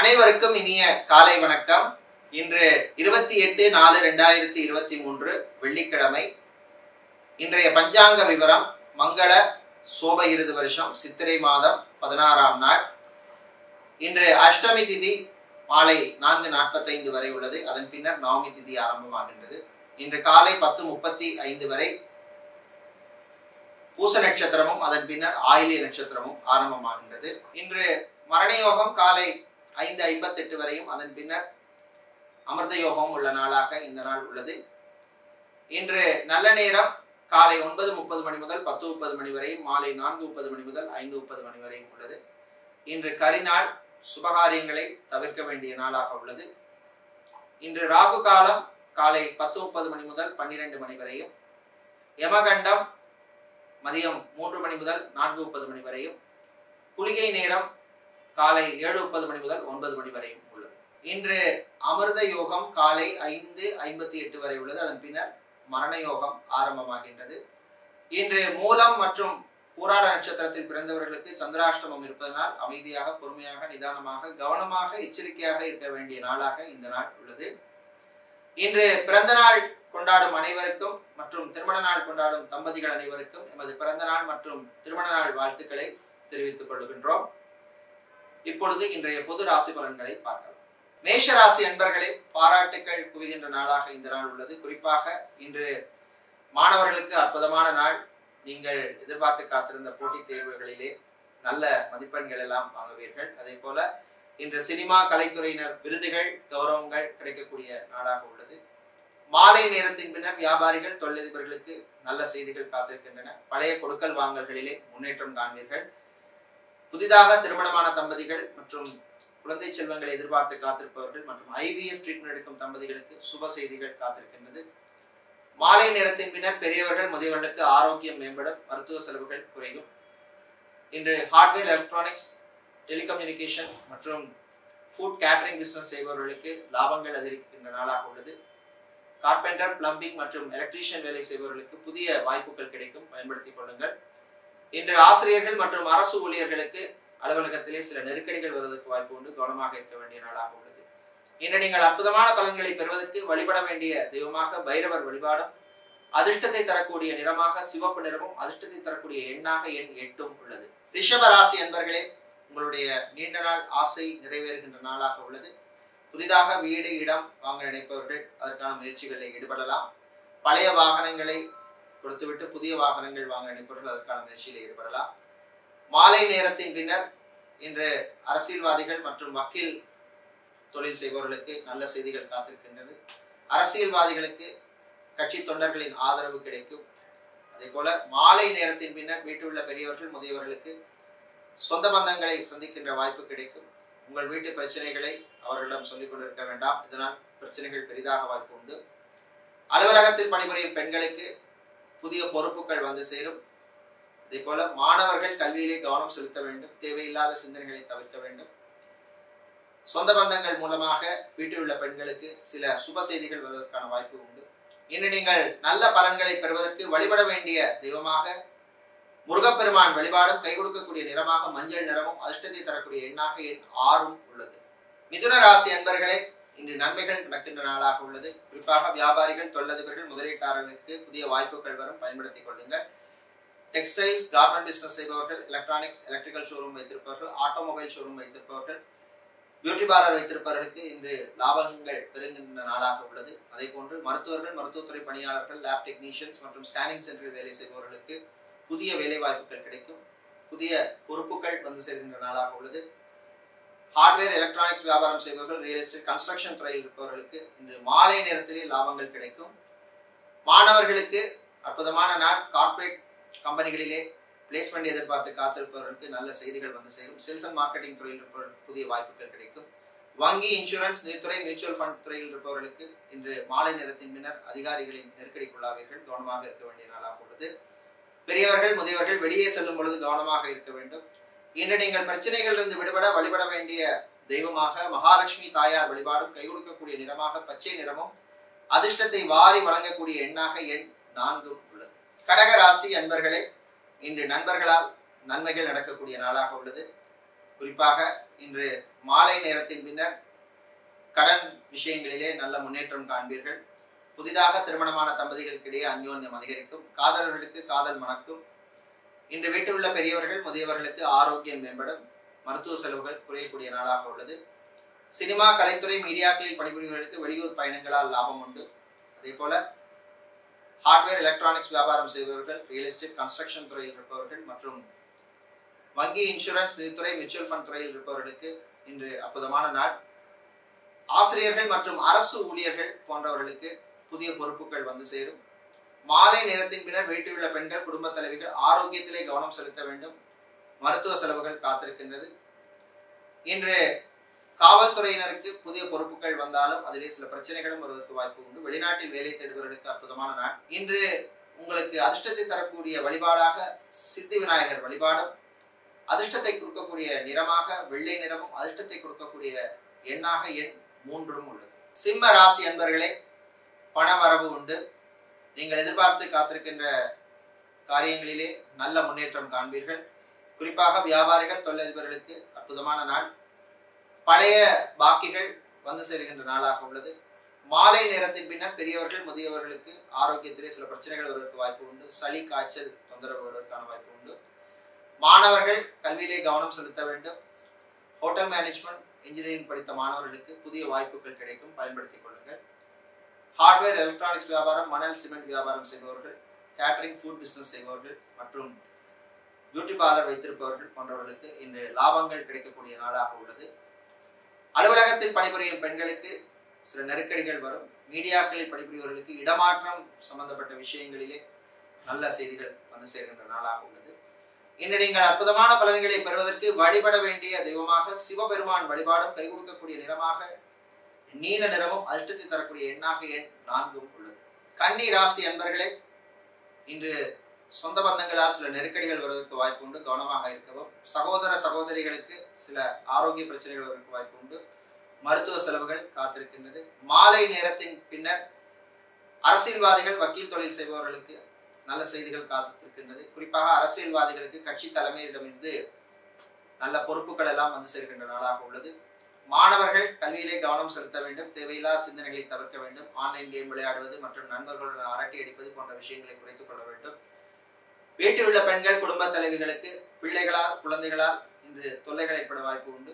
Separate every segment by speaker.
Speaker 1: அனைவருக்கும் இனிய காலை வணக்கம் இன்று இருபத்தி எட்டு நாலு ரெண்டாயிரத்தி இருபத்தி மூன்று வெள்ளிக்கிழமை இன்றைய பஞ்சாங்க விவரம் மங்கள சோப இருது வருஷம் சித்திரை மாதம் பதினாறாம் நாள் இன்று அஷ்டமி திதி மாலை நான்கு நாற்பத்தைந்து வரை உள்ளது அதன் பின்னர் நவமி திதி ஆரம்பமாகின்றது இன்று காலை பத்து முப்பத்தி ஐந்து வரை பூச நட்சத்திரமும் அதன் பின்னர் ஆயிலிய நட்சத்திரமும் ஆரம்பமாகின்றது இன்று மரண யோகம் காலை ஐந்து ஐம்பத்தெட்டு வரையும் அதன் பின்னர் அமிர்த யோகம் உள்ள நாளாக இந்த நாள் உள்ளது இன்று நல்ல நேரம் காலை ஒன்பது முப்பது மணி முதல் பத்து முப்பது மணி வரையும் மாலை நான்கு முப்பது மணி முதல் ஐந்து முப்பது மணி வரையும் உள்ளது இன்று கரிநாள் சுபகாரியங்களை தவிர்க்க வேண்டிய நாளாக உள்ளது இன்று ராகு காலம் காலை பத்து முப்பது மணி முதல் பன்னிரண்டு மணி வரையும் யமகண்டம் மதியம் மூன்று மணி முதல் நான்கு முப்பது மணி வரையும் குளிகை நேரம் காலை ஏழு முப்பது மணி முதல் ஒன்பது மணி வரையும் உள்ளது இன்று அமிர்த யோகம் காலை ஐந்து ஐம்பத்தி எட்டு வரை உள்ளது அதன் பின்னர் மரண யோகம் ஆரம்பமாகின்றது இன்று மூலம் மற்றும் பூராட நட்சத்திரத்தில் பிறந்தவர்களுக்கு சந்திராஷ்டமம் இருப்பதனால் அமைதியாக பொறுமையாக நிதானமாக கவனமாக எச்சரிக்கையாக இருக்க வேண்டிய நாளாக இந்த நாள் உள்ளது இன்று பிறந்த நாள் கொண்டாடும் அனைவருக்கும் மற்றும் திருமண நாள் கொண்டாடும் தம்பதிகள் அனைவருக்கும் எமது பிறந்த நாள் மற்றும் திருமண நாள் வாழ்த்துக்களை தெரிவித்துக் கொள்கின்றோம் இப்பொழுது இன்றைய பொது ராசி பலன்களை பார்க்கலாம் மேஷ ராசி அன்பர்களே பாராட்டுக்கள் குவிகின்ற நாளாக இந்த நாள் உள்ளது குறிப்பாக இன்று மாணவர்களுக்கு அற்புதமான நாள் நீங்கள் எதிர்பார்த்து காத்திருந்த போட்டித் தேர்வுகளிலே நல்ல மதிப்பெண்கள் எல்லாம் வாங்குவீர்கள் அதே போல இன்று சினிமா கலைத்துறையினர் விருதுகள் கௌரவங்கள் கிடைக்கக்கூடிய நாளாக உள்ளது மாலை நேரத்தின் பின்னர் வியாபாரிகள் தொழிலதிபர்களுக்கு நல்ல செய்திகள் காத்திருக்கின்றன பழைய கொடுக்கல் வாங்கல்களிலே முன்னேற்றம் காண்பீர்கள் புதிதாக திருமணமான தம்பதிகள் மற்றும் குழந்தை செல்வங்களை எதிர்பார்த்து காத்திருப்பவர்கள் மற்றும் ஐவிஎஃப் ட்ரீட்மெண்ட் எடுக்கும் தம்பதிகளுக்கு சுப செய்திகள் காத்திருக்கின்றது மாலை நேரத்தின் பின்னர் பெரியவர்கள் முதியவர்களுக்கு ஆரோக்கியம் மேம்படும் மருத்துவ செலவுகள் குறையும் இன்று ஹார்ட்வேர் எலக்ட்ரானிக்ஸ் டெலிகம்யூனிகேஷன் மற்றும் ஃபுட் கேட்டரிங் பிசினஸ் செய்பவர்களுக்கு லாபங்கள் அதிகரிக்கின்ற நாளாக உள்ளது கார்பெண்டர் பிளம்பிங் மற்றும் எலக்ட்ரீஷியன் வேலை செய்பவர்களுக்கு புதிய வாய்ப்புகள் கிடைக்கும் பயன்படுத்திக் கொள்ளுங்கள் இன்று ஆசிரியர்கள் மற்றும் அரசு ஊழியர்களுக்கு அலுவலகத்திலே சில நெருக்கடிகள் வருவதற்கு வாய்ப்பு உண்டு கவனமாக இருக்க வேண்டிய நாளாக உள்ளது இன்று நீங்கள் அற்புதமான பலன்களை பெறுவதற்கு வழிபட வேண்டிய தெய்வமாக பைரவர் வழிபாடும் அதிர்ஷ்டத்தை தரக்கூடிய நிறமாக சிவப்பு நிறமும் அதிர்ஷ்டத்தை தரக்கூடிய எண்ணாக எண் எட்டும் உள்ளது ரிஷப ராசி அன்பர்களே உங்களுடைய நீண்ட நாள் ஆசை நிறைவேறுகின்ற நாளாக உள்ளது புதிதாக வீடு இடம் வாங்க நினைப்பவர்கள் அதற்கான முயற்சிகளில் ஈடுபடலாம் பழைய வாகனங்களை கொடுத்துவிட்டு புதிய வாகனங்கள் வாங்க நினைப்பவர்கள் அதற்கான முயற்சியில் ஈடுபடலாம் மாலை நேரத்தின் பின்னர் இன்று அரசியல்வாதிகள் மற்றும் வக்கீல் தொழில் செய்பவர்களுக்கு நல்ல செய்திகள் காத்திருக்கின்றது அரசியல்வாதிகளுக்கு கட்சி தொண்டர்களின் ஆதரவு கிடைக்கும் அதே போல மாலை நேரத்தின் பின்னர் வீட்டில் உள்ள பெரியவர்கள் முதியவர்களுக்கு சொந்த பந்தங்களை சந்திக்கின்ற வாய்ப்பு கிடைக்கும் உங்கள் வீட்டு பிரச்சனைகளை அவர்களிடம் சொல்லிக் கொண்டிருக்க வேண்டாம் இதனால் பிரச்சனைகள் பெரிதாக வாய்ப்பு உண்டு அலுவலகத்தில் பணிபுரியும் பெண்களுக்கு புதிய பொறுப்புகள் வந்து சேரும் அதே போல மாணவர்கள் கல்வியிலே கவனம் செலுத்த வேண்டும் தேவையில்லாத சிந்தனைகளை தவிர்க்க வேண்டும் சொந்த பந்தங்கள் மூலமாக வீட்டில் உள்ள பெண்களுக்கு சில சுப செய்திகள் வருவதற்கான வாய்ப்பு உண்டு இன்று நீங்கள் நல்ல பலன்களை பெறுவதற்கு வழிபட வேண்டிய தெய்வமாக முருகப்பெருமான் வழிபாடும் கை கொடுக்கக்கூடிய நிறமாக மஞ்சள் நிறமும் அதிர்ஷ்டத்தை தரக்கூடிய எண்ணாக எண் ஆறும் உள்ளது மிதுன ராசி அன்பர்களே இன்று நன்மைகள் நடக்கின்ற நாளாக உள்ளது குறிப்பாக வியாபாரிகள் தொழிலதிபர்கள் முதலீட்டாளர்களுக்கு புதிய வாய்ப்புகள் வரும் பயன்படுத்திக் கொள்ளுங்கள் டெக்ஸ்டைல்ஸ் கார்மெண்ட் பிசினஸ் செய்பவர்கள் எலக்ட்ரானிக்ஸ் எலக்ட்ரிக்கல் ஷோரூம் வைத்திருப்பவர்கள் ஆட்டோமொபைல் ஷோரூம் வைத்திருப்பவர்கள் பியூட்டி பார்லர் வைத்திருப்பவர்களுக்கு இன்று லாபங்கள் பெறுகின்ற நாளாக உள்ளது அதே போன்று மருத்துவர்கள் மருத்துவத்துறை பணியாளர்கள் லேப் டெக்னீஷியன்ஸ் மற்றும் ஸ்கேனிங் சென்டரில் வேலை செய்பவர்களுக்கு புதிய வேலை வாய்ப்புகள் கிடைக்கும் புதிய பொறுப்புகள் வந்து சேர்கின்ற நாளாக உள்ளது ஹார்ட்வேர் எலக்ட்ரானிக்ஸ் வியாபாரம் செய்பவர்கள் ரியல் எஸ்டேட் கன்ஸ்ட்ரக்ஷன் துறையில் இருப்பவர்களுக்கு இன்று மாலை நேரத்திலே லாபங்கள் கிடைக்கும் மாணவர்களுக்கு அற்புதமான நாள் கார்ப்பரேட் கம்பெனிகளிலே பிளேஸ்மெண்ட் எதிர்பார்த்து காத்திருப்பவர்களுக்கு நல்ல செய்திகள் வந்து சேரும் சேல்ஸ் அண்ட் மார்க்கெட்டிங் துறையில் இருப்பவர்களுக்கு புதிய வாய்ப்புகள் கிடைக்கும் வங்கி இன்சூரன்ஸ் நிதித்துறை மியூச்சுவல் ஃபண்ட் துறையில் இருப்பவர்களுக்கு இன்று மாலை நேரத்தின் பின்னர் அதிகாரிகளின் நெருக்கடிக்குள்ளாவீர்கள் கவனமாக இருக்க வேண்டிய நாளாக உள்ளது பெரியவர்கள் முதியவர்கள் வெளியே செல்லும் பொழுது கவனமாக இருக்க வேண்டும் இன்று நீங்கள் பிரச்சனைகளிலிருந்து விடுபட வழிபட வேண்டிய தெய்வமாக மகாலட்சுமி தாயார் வழிபாடும் கை கொடுக்கக்கூடிய நிறமாக பச்சை நிறமும் அதிர்ஷ்டத்தை வாரி வழங்கக்கூடிய எண்ணாக எண் நான்கும் உள்ளது கடக ராசி அன்பர்களே இன்று நண்பர்களால் நன்மைகள் நடக்கக்கூடிய நாளாக உள்ளது குறிப்பாக இன்று மாலை நேரத்தின் பின்னர் கடன் விஷயங்களிலே நல்ல முன்னேற்றம் காண்பீர்கள் புதிதாக திருமணமான தம்பதிகளுக்கிடையே அந்யோன்யம் அதிகரிக்கும் காதலர்களுக்கு காதல் மணக்கும் இன்று வீட்டில் உள்ள பெரியவர்கள் முதியவர்களுக்கு ஆரோக்கியம் மேம்படும் மருத்துவ செலவுகள் குறையக்கூடிய நாளாக உள்ளது சினிமா கலைத்துறை மீடியாக்களில் பணிபுரிபவர்களுக்கு வெளியூர் பயணங்களால் லாபம் உண்டு அதே போல ஹார்ட்வேர் எலக்ட்ரானிக்ஸ் வியாபாரம் செய்பவர்கள் ரியல் எஸ்டேட் கன்ஸ்ட்ரக்ஷன் துறையில் இருப்பவர்கள் மற்றும் வங்கி இன்சூரன்ஸ் நிதித்துறை மியூச்சுவல் ஃபண்ட் துறையில் இருப்பவர்களுக்கு இன்று அற்புதமான நாள் ஆசிரியர்கள் மற்றும் அரசு ஊழியர்கள் போன்றவர்களுக்கு புதிய பொறுப்புகள் வந்து சேரும் மாலை நேரத்தின் பின்னர் வீட்டில் உள்ள பெண்கள் குடும்ப தலைவிகள் ஆரோக்கியத்திலே கவனம் செலுத்த வேண்டும் மருத்துவ செலவுகள் காத்திருக்கின்றது இன்று காவல்துறையினருக்கு புதிய பொறுப்புகள் வந்தாலும் அதிலே சில பிரச்சனைகளும் வருவதற்கு வாய்ப்பு உண்டு வெளிநாட்டில் வேலை தேடுபவர்களுக்கு அற்புதமான நாள் இன்று உங்களுக்கு அதிர்ஷ்டத்தை தரக்கூடிய வழிபாடாக சித்தி விநாயகர் வழிபாடும் அதிர்ஷ்டத்தை கொடுக்கக்கூடிய நிறமாக வெள்ளை நிறமும் அதிர்ஷ்டத்தை கொடுக்கக்கூடிய எண்ணாக எண் மூன்றும் உள்ளது சிம்ம ராசி அன்பர்களே பண வரவு உண்டு நீங்கள் எதிர்பார்த்து காத்திருக்கின்ற காரியங்களிலே நல்ல முன்னேற்றம் காண்பீர்கள் குறிப்பாக வியாபாரிகள் தொழிலதிபர்களுக்கு அற்புதமான நாள் பழைய பாக்கிகள் வந்து சேர்கின்ற நாளாக உள்ளது மாலை நேரத்தின் பின்னர் பெரியவர்கள் முதியவர்களுக்கு ஆரோக்கியத்திலே சில பிரச்சனைகள் வருவதற்கு வாய்ப்பு உண்டு சளி காய்ச்சல் தொந்தரவு வருவதற்கான வாய்ப்பு உண்டு மாணவர்கள் கல்வியிலே கவனம் செலுத்த வேண்டும் ஹோட்டல் மேனேஜ்மெண்ட் இன்ஜினியரிங் படித்த மாணவர்களுக்கு புதிய வாய்ப்புகள் கிடைக்கும் பயன்படுத்திக் கொள்ளுங்கள் ஹார்ட்வேர் எலக்ட்ரானிக்ஸ் வியாபாரம் மணல் சிமெண்ட் வியாபாரம் செய்பவர்கள் கேட்டரிங் ஃபுட் பிசினஸ் செய்பவர்கள் மற்றும் பியூட்டி பார்லர் வைத்திருப்பவர்கள் போன்றவர்களுக்கு இன்று லாபங்கள் கிடைக்கக்கூடிய நாளாக உள்ளது அலுவலகத்தில் பணிபுரியும் பெண்களுக்கு சில நெருக்கடிகள் வரும் மீடியாக்களில் பணிபுரியவர்களுக்கு இடமாற்றம் சம்பந்தப்பட்ட விஷயங்களிலே நல்ல செய்திகள் வந்து சேர்கின்ற நாளாக உள்ளது இன்று நீங்கள் அற்புதமான பலன்களை பெறுவதற்கு வழிபட வேண்டிய தெய்வமாக சிவபெருமான் வழிபாடும் கை கொடுக்கக்கூடிய நிறமாக நீல நிறமும் அதிர்ஷ்டத்தை தரக்கூடிய எண்ணாக எண் நான்கும் உள்ளது கன்னி ராசி அன்பர்களே இன்று சொந்த பந்தங்களால் சில நெருக்கடிகள் வருவதற்கு வாய்ப்பு உண்டு கவனமாக இருக்கவும் சகோதர சகோதரிகளுக்கு சில ஆரோக்கிய பிரச்சனைகள் வருவதற்கு வாய்ப்பு உண்டு மருத்துவ செலவுகள் காத்திருக்கின்றது மாலை நேரத்தின் பின்னர் அரசியல்வாதிகள் வக்கீல் தொழில் செய்பவர்களுக்கு நல்ல செய்திகள் காத்திருக்கின்றது குறிப்பாக அரசியல்வாதிகளுக்கு கட்சி தலைமையிடமிருந்து நல்ல பொறுப்புகள் எல்லாம் வந்து சேர்க்கின்ற நாளாக உள்ளது மாணவர்கள் கல்வியிலே கவனம் செலுத்த வேண்டும் தேவையில்லா சிந்தனைகளை தவிர்க்க வேண்டும் ஆன்லைன் கேம் விளையாடுவது மற்றும் நண்பர்களுடன் அரட்டை அடிப்பது போன்ற விஷயங்களை குறைத்துக் கொள்ள வேண்டும் வீட்டில் உள்ள பெண்கள் குடும்ப தலைவிகளுக்கு பிள்ளைகளால் குழந்தைகளால் இன்று தொல்லைகள் ஏற்பட வாய்ப்பு உண்டு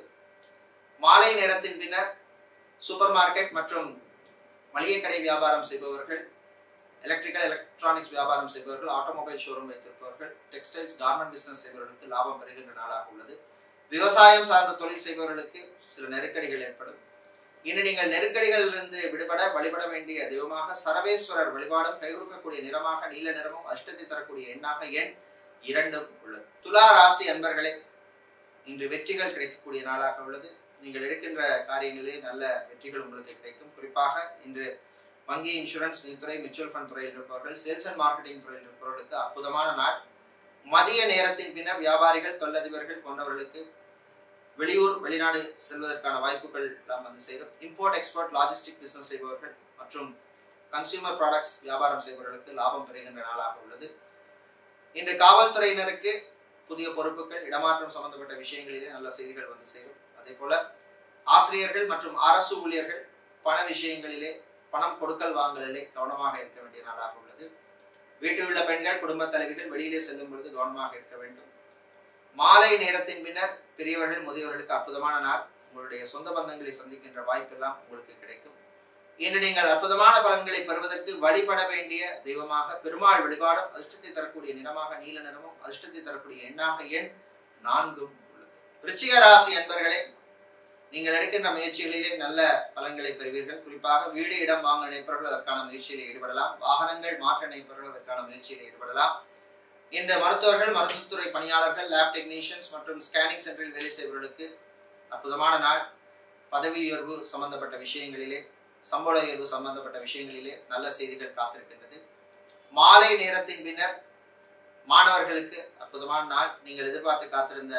Speaker 1: மாலை நேரத்தின் பின்னர் சூப்பர் மார்க்கெட் மற்றும் மளிகை கடை வியாபாரம் செய்பவர்கள் எலக்ட்ரிக்கல் எலக்ட்ரானிக்ஸ் வியாபாரம் செய்பவர்கள் ஆட்டோமொபைல் ஷோரூம் வைத்திருப்பவர்கள் டெக்ஸ்டைல்ஸ் கார்மெண்ட் பிசினஸ் செய்பவர்களுக்கு லாபம் பெறுகின்ற நாளாக உள்ளது விவசாயம் சார்ந்த தொழில் செய்பவர்களுக்கு சில நெருக்கடிகள் ஏற்படும் இன்று நீங்கள் நெருக்கடிகளிலிருந்து விடுபட வழிபட வேண்டிய தெய்வமாக சரவேஸ்வரர் வழிபாடும் கை கொடுக்கக்கூடிய நிறமாக நீல நிறமும் அஷ்டத்தை தரக்கூடிய எண்ணாக எண் இரண்டும் உள்ளது துலா ராசி அன்பர்களே இன்று வெற்றிகள் கிடைக்கக்கூடிய நாளாக உள்ளது நீங்கள் எடுக்கின்ற காரியங்களில் நல்ல வெற்றிகள் உங்களுக்கு கிடைக்கும் குறிப்பாக இன்று வங்கி இன்சூரன்ஸ் நிதித்துறை மியூச்சுவல் ஃபண்ட் துறையில் இருப்பவர்கள் சேல்ஸ் அண்ட் மார்க்கெட்டிங் துறையில் இருப்பவர்களுக்கு அற்புதமான நாள் மதிய நேரத்தின் பின்னர் வியாபாரிகள் தொழிலதிபர்கள் போன்றவர்களுக்கு வெளியூர் வெளிநாடு செல்வதற்கான வாய்ப்புகள் எல்லாம் வந்து சேரும் இம்போர்ட் எக்ஸ்போர்ட் லாஜிஸ்டிக் பிசினஸ் செய்பவர்கள் மற்றும் கன்சியூமர் ப்ராடக்ட்ஸ் வியாபாரம் செய்பவர்களுக்கு லாபம் பெறுகின்ற நாளாக உள்ளது இன்று காவல்துறையினருக்கு புதிய பொறுப்புகள் இடமாற்றம் சம்பந்தப்பட்ட விஷயங்களிலே நல்ல செய்திகள் வந்து சேரும் அதே போல ஆசிரியர்கள் மற்றும் அரசு ஊழியர்கள் பண விஷயங்களிலே பணம் கொடுக்கல் வாங்கலிலே கவனமாக இருக்க வேண்டிய நாளாக உள்ளது வீட்டில் உள்ள பெண்கள் குடும்ப தலைவிகள் வெளியிலே செல்லும் பொழுது கவனமாக இருக்க வேண்டும் மாலை நேரத்தின் பின்னர் பெரியவர்கள் முதியவர்களுக்கு அற்புதமான நாள் உங்களுடைய சொந்த பந்தங்களை சந்திக்கின்ற வாய்ப்பெல்லாம் உங்களுக்கு கிடைக்கும் இன்று நீங்கள் அற்புதமான பலன்களை பெறுவதற்கு வழிபட வேண்டிய தெய்வமாக பெருமாள் வழிபாடும் அதிர்ஷ்டத்தை தரக்கூடிய நிறமாக நீல நிறமும் அதிர்ஷ்டத்தை தரக்கூடிய எண்ணாக எண் நான்கும் உள்ளது ரிச்சிக ராசி அன்பர்களே நீங்கள் எடுக்கின்ற முயற்சிகளிலே நல்ல பலன்களை பெறுவீர்கள் குறிப்பாக வீடு இடம் வாங்க நினைப்பவர்கள் அதற்கான முயற்சியில் ஈடுபடலாம் வாகனங்கள் மாற்ற நினைப்பவர்கள் அதற்கான முயற்சியில் ஈடுபடலாம் இந்த மருத்துவர்கள் மருத்துவத்துறை பணியாளர்கள் லேப் டெக்னீஷியன்ஸ் மற்றும் ஸ்கேனிங் சென்டரில் வேலை செய்பவர்களுக்கு அற்புதமான நாள் பதவி உயர்வு சம்பந்தப்பட்ட விஷயங்களிலே சம்பள உயர்வு சம்பந்தப்பட்ட விஷயங்களிலே நல்ல செய்திகள் காத்திருக்கின்றது மாலை நேரத்தின் பின்னர் மாணவர்களுக்கு அற்புதமான நாள் நீங்கள் எதிர்பார்த்து காத்திருந்த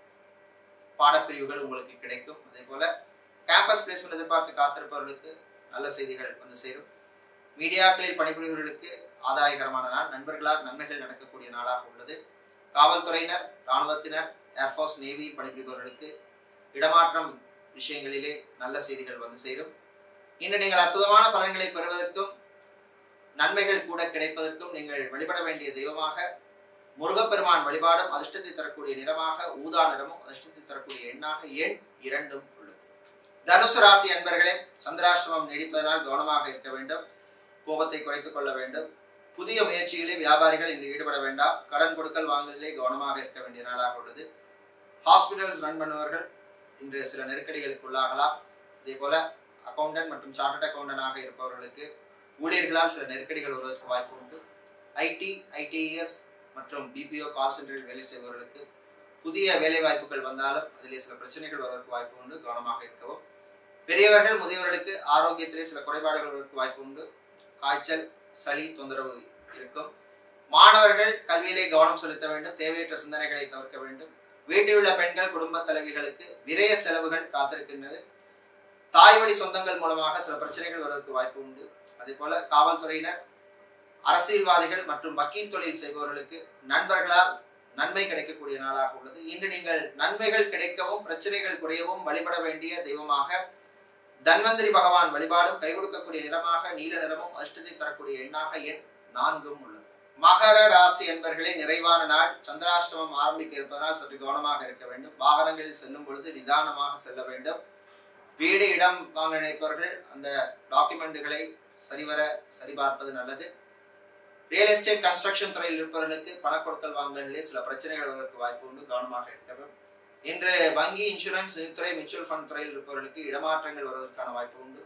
Speaker 1: பாடப்பிரிவுகள் உங்களுக்கு கிடைக்கும் அதே போல கேம்பஸ் பிளேஸ்மெண்ட் எதிர்பார்த்து காத்திருப்பவர்களுக்கு நல்ல செய்திகள் வந்து சேரும் மீடியாக்களில் பணிபுரிபவர்களுக்கு ஆதாயகரமான நாள் நண்பர்களால் நன்மைகள் நடக்கக்கூடிய நாளாக உள்ளது காவல்துறையினர் இராணுவத்தினர் ஏர்ஃபோர்ஸ் நேவி பணிபுரிபவர்களுக்கு இடமாற்றம் விஷயங்களிலே நல்ல செய்திகள் வந்து சேரும் இன்று நீங்கள் அற்புதமான பலன்களை பெறுவதற்கும் நன்மைகள் கூட கிடைப்பதற்கும் நீங்கள் வழிபட வேண்டிய தெய்வமாக முருகப்பெருமான் வழிபாடும் அதிர்ஷ்டத்தை தரக்கூடிய நிறமாக ஊதா நிறமும் அதிர்ஷ்டத்தை தரக்கூடிய எண்ணாக எண் இரண்டும் உள்ளது தனுசு ராசி அன்பர்களே சந்திராஷ்டமம் நீடிப்பதனால் கவனமாக இருக்க வேண்டும் கோபத்தை குறைத்துக் கொள்ள வேண்டும் புதிய முயற்சிகளில் வியாபாரிகள் இன்று ஈடுபட வேண்டாம் கடன் கொடுக்கல் வாங்கலிலே கவனமாக இருக்க வேண்டிய நாளாக உள்ளது ஹாஸ்பிட்டல்ஸ் ரன் பண்ணுபவர்கள் இன்று சில நெருக்கடிகளுக்கு உள்ளாகலாம் இதே போல அக்கௌண்டன்ட் மற்றும் சார்ட்டர்ட் அக்கௌண்டன்டாக இருப்பவர்களுக்கு ஊழியர்களால் சில நெருக்கடிகள் வருவதற்கு வாய்ப்பு உண்டு ஐடி ஐடிஎஸ் மற்றும் பிபிஓ கால் சென்டரில் வேலை செய்பவர்களுக்கு புதிய வேலை வாய்ப்புகள் வந்தாலும் அதிலே சில பிரச்சனைகள் வருவதற்கு வாய்ப்பு உண்டு கவனமாக இருக்கவும் பெரியவர்கள் முதியவர்களுக்கு ஆரோக்கியத்திலே சில குறைபாடுகள் வருவதற்கு வாய்ப்பு உண்டு காய்ச்சல் சளி தொந்தரவு இருக்கும் மாணவர்கள் கல்வியிலே கவனம் செலுத்த வேண்டும் தேவையற்ற சிந்தனைகளை தவிர்க்க வேண்டும் வீட்டில் உள்ள பெண்கள் குடும்ப தலைவிகளுக்கு விரய செலவுகள் காத்திருக்கின்றது தாய் வழி சொந்தங்கள் மூலமாக சில பிரச்சனைகள் வருவதற்கு வாய்ப்பு உண்டு அதே போல காவல்துறையினர் அரசியல்வாதிகள் மற்றும் வக்கீல் தொழில் செய்பவர்களுக்கு நண்பர்களால் நன்மை கிடைக்கக்கூடிய நாளாக உள்ளது இன்று நீங்கள் நன்மைகள் கிடைக்கவும் பிரச்சனைகள் குறையவும் வழிபட வேண்டிய தெய்வமாக தன்வந்திரி பகவான் வழிபாடும் கை கொடுக்கக்கூடிய நிறமாக நீல நிறமும் அஷ்டத்தை தரக்கூடிய எண்ணாக எண் நான்கும் உள்ளது மகர ராசி என்பர்களே நிறைவான நாள் சந்திராஷ்டமம் ஆரம்பிக்க இருப்பதனால் சற்று கவனமாக இருக்க வேண்டும் வாகனங்களில் செல்லும் பொழுது நிதானமாக செல்ல வேண்டும் வீடு இடம் வாங்க நினைப்பவர்கள் அந்த டாக்குமெண்ட்டுகளை சரிவர சரிபார்ப்பது நல்லது ரியல் எஸ்டேட் கன்ஸ்ட்ரக்ஷன் துறையில் இருப்பவர்களுக்கு பண கொடுக்கல் வாங்கலிலே சில பிரச்சனைகள் வருவதற்கு வாய்ப்பு உண்டு கவனமாக இருக்கவும் இன்று வங்கி இன்சூரன்ஸ் நிதித்துறை மியூச்சுவல் ஃபண்ட் துறையில் இருப்பவர்களுக்கு இடமாற்றங்கள் வருவதற்கான வாய்ப்பு உண்டு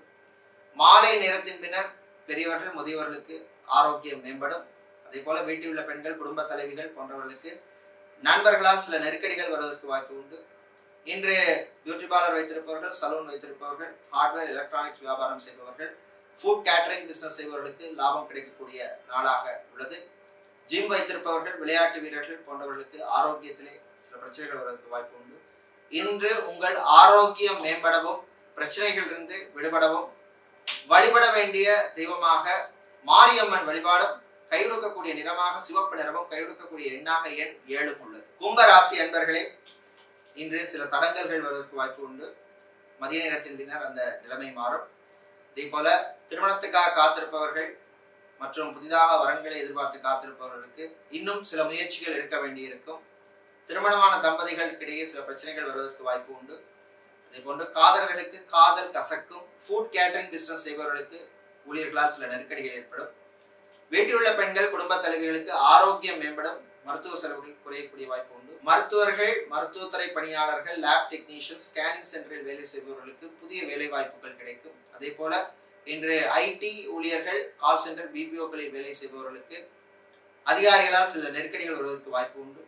Speaker 1: மாலை நேரத்தின் பின்னர் பெரியவர்கள் முதியவர்களுக்கு ஆரோக்கியம் மேம்படும் அதே போல வீட்டில் உள்ள பெண்கள் குடும்ப தலைவிகள் போன்றவர்களுக்கு நண்பர்களால் சில நெருக்கடிகள் வருவதற்கு வாய்ப்பு உண்டு இன்று பியூட்டி பார்லர் வைத்திருப்பவர்கள் சலூன் வைத்திருப்பவர்கள் ஹார்ட்வேர் எலக்ட்ரானிக்ஸ் வியாபாரம் செய்பவர்கள் ஃபுட் கேட்டரிங் பிசினஸ் செய்பவர்களுக்கு லாபம் கிடைக்கக்கூடிய நாளாக உள்ளது ஜிம் வைத்திருப்பவர்கள் விளையாட்டு வீரர்கள் போன்றவர்களுக்கு ஆரோக்கியத்திலே சில பிரச்சனைகள் வருவதற்கு வாய்ப்பு உண்டு இன்று உங்கள் ஆரோக்கியம் மேம்படவும் பிரச்சனைகளிலிருந்து விடுபடவும் வழிபட வேண்டிய தெய்வமாக மாரியம்மன் வழிபாடும் கையொடுக்கக்கூடிய நிறமாக சிவப்பு நிறமும் கையொடுக்கக்கூடிய எண்ணாக எண் ஏழும் உள்ளது கும்பராசி அன்பர்களே இன்று சில தடங்கல்கள் வருவதற்கு வாய்ப்பு உண்டு மதிய நேரத்தின் பின்னர் அந்த நிலைமை மாறும் இதே போல திருமணத்துக்காக காத்திருப்பவர்கள் மற்றும் புதிதாக வரன்களை எதிர்பார்த்து காத்திருப்பவர்களுக்கு இன்னும் சில முயற்சிகள் எடுக்க வேண்டியிருக்கும் திருமணமான தம்பதிகளுக்கிடையே சில பிரச்சனைகள் வருவதற்கு வாய்ப்பு உண்டு அதே போன்று காதலர்களுக்கு காதல் கசக்கும் ஃபுட் கேட்டரிங் பிசினஸ் செய்பவர்களுக்கு ஊழியர்களால் சில நெருக்கடிகள் ஏற்படும் வீட்டில் உள்ள பெண்கள் குடும்ப தலைவிகளுக்கு ஆரோக்கியம் மேம்படும் மருத்துவ செலவுகள் குறையக்கூடிய வாய்ப்பு உண்டு மருத்துவர்கள் மருத்துவத்துறை பணியாளர்கள் லேப் டெக்னீஷியன் ஸ்கேனிங் சென்டரில் வேலை செய்பவர்களுக்கு புதிய வேலை வாய்ப்புகள் கிடைக்கும் அதே போல இன்று ஐடி ஊழியர்கள் கால் சென்டர் பிபிஓக்களில் வேலை செய்பவர்களுக்கு அதிகாரிகளால் சில நெருக்கடிகள் வருவதற்கு வாய்ப்பு உண்டு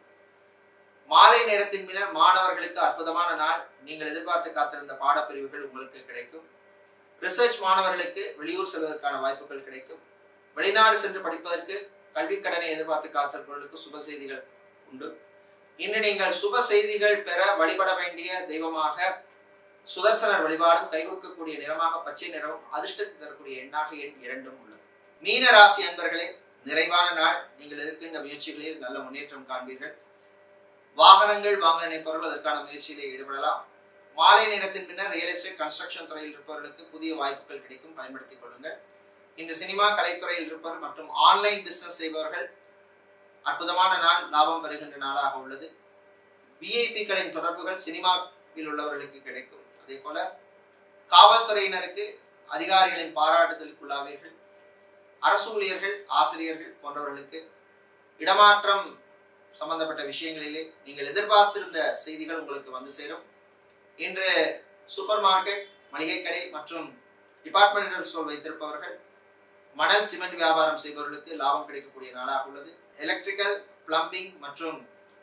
Speaker 1: மாலை நேரத்தின் பின்னர் மாணவர்களுக்கு அற்புதமான நாள் நீங்கள் எதிர்பார்த்து காத்திருந்த பாடப்பிரிவுகள் உங்களுக்கு கிடைக்கும் ரிசர்ச் மாணவர்களுக்கு வெளியூர் செல்வதற்கான வாய்ப்புகள் கிடைக்கும் வெளிநாடு சென்று படிப்பதற்கு கல்வி கடனை எதிர்பார்த்து காத்திருப்பவர்களுக்கு சுப செய்திகள் உண்டு இன்று நீங்கள் சுப செய்திகள் பெற வழிபட வேண்டிய தெய்வமாக சுதர்சனர் வழிபாடும் கை கொடுக்கக்கூடிய நிறமாக பச்சை நிறமும் அதிர்ஷ்டத்தை தரக்கூடிய எண்ணாக எண் இரண்டும் உள்ளது மீன ராசி அன்பர்களே நிறைவான நாள் நீங்கள் இருக்கின்ற முயற்சிகளில் நல்ல முன்னேற்றம் காண்பீர்கள் வாகனங்கள் வாங்க நினைப்பவர்கள் அதற்கான முயற்சியிலே ஈடுபடலாம் மாலை நேரத்தின் பின்னர் ரியல் எஸ்டேட் கன்ஸ்ட்ரக்ஷன் துறையில் இருப்பவர்களுக்கு புதிய வாய்ப்புகள் கிடைக்கும் பயன்படுத்திக் கொள்ளுங்கள் இந்த சினிமா கலைத்துறையில் இருப்பவர் மற்றும் ஆன்லைன் பிசினஸ் செய்பவர்கள் அற்புதமான நாள் லாபம் பெறுகின்ற நாளாக உள்ளது விஐபிக்களின் தொடர்புகள் சினிமாவில் உள்ளவர்களுக்கு கிடைக்கும் அதே போல காவல்துறையினருக்கு அதிகாரிகளின் பாராட்டுதலுக்குள்ளாவீர்கள் அரசு ஊழியர்கள் ஆசிரியர்கள் போன்றவர்களுக்கு இடமாற்றம் சம்பந்தப்பட்ட விஷயங்களிலே நீங்கள் எதிர்பார்த்திருந்த செய்திகள் உங்களுக்கு வந்து சேரும் இன்று சூப்பர் மார்க்கெட் மளிகை கடை மற்றும் டிபார்ட்மெண்டல் ஸ்டோர் வைத்திருப்பவர்கள் மணல் சிமெண்ட் வியாபாரம் செய்பவர்களுக்கு லாபம் கிடைக்கக்கூடிய நாளாக உள்ளது எலக்ட்ரிக்கல் பிளம்பிங் மற்றும்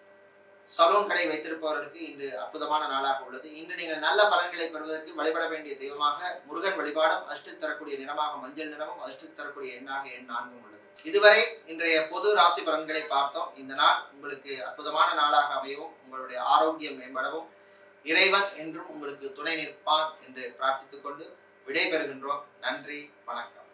Speaker 1: சலூன் கடை வைத்திருப்பவர்களுக்கு இன்று அற்புதமான நாளாக உள்ளது இன்று நீங்கள் நல்ல பலன்களை பெறுவதற்கு வழிபட வேண்டிய தெய்வமாக முருகன் வழிபாடும் அஷ்டு தரக்கூடிய நிறமாக மஞ்சள் நிறமும் அஷ்டு தரக்கூடிய எண்ணாக எண் நான்கும் உள்ளது இதுவரை இன்றைய பொது ராசி பலன்களை பார்த்தோம் இந்த நாள் உங்களுக்கு அற்புதமான நாளாக அமையவும் உங்களுடைய ஆரோக்கியம் மேம்படவும் இறைவன் என்றும் உங்களுக்கு துணை நிற்பான் என்று பிரார்த்தித்துக் கொண்டு விடைபெறுகின்றோம் நன்றி வணக்கம்